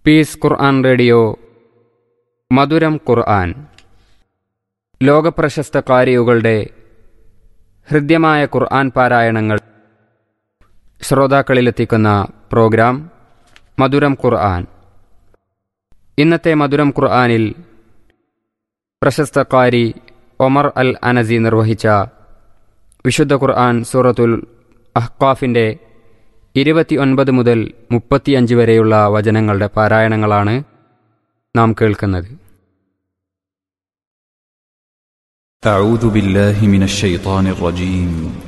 piece ഖുർആൻ radio മധുരം ഖുർആൻ ലോകപ്രശസ്ത കാരിയുകളുടെ ഹൃദ്യമായ ഖുർആൻ പാരായണങ്ങൾ ശ്രോതാക്കളിലെത്തിക്കുന്ന പ്രോഗ്രാം മധുരം ഖുർആൻ ഇന്നത്തെ മധുരം ഖുർആനിൽ പ്രശസ്ത കാരി ഒമർ അൽ അനസി നിർവഹിച്ച വിശുദ്ധ ഖുർആൻ സൂറത്തുൽ അഹ്കാഫിൻ്റെ ഇരുപത്തി ഒൻപത് മുതൽ മുപ്പത്തിയഞ്ച് വരെയുള്ള വചനങ്ങളുടെ പാരായണങ്ങളാണ് നാം കേൾക്കുന്നത് أعوذ بالله من الشيطان الرجيم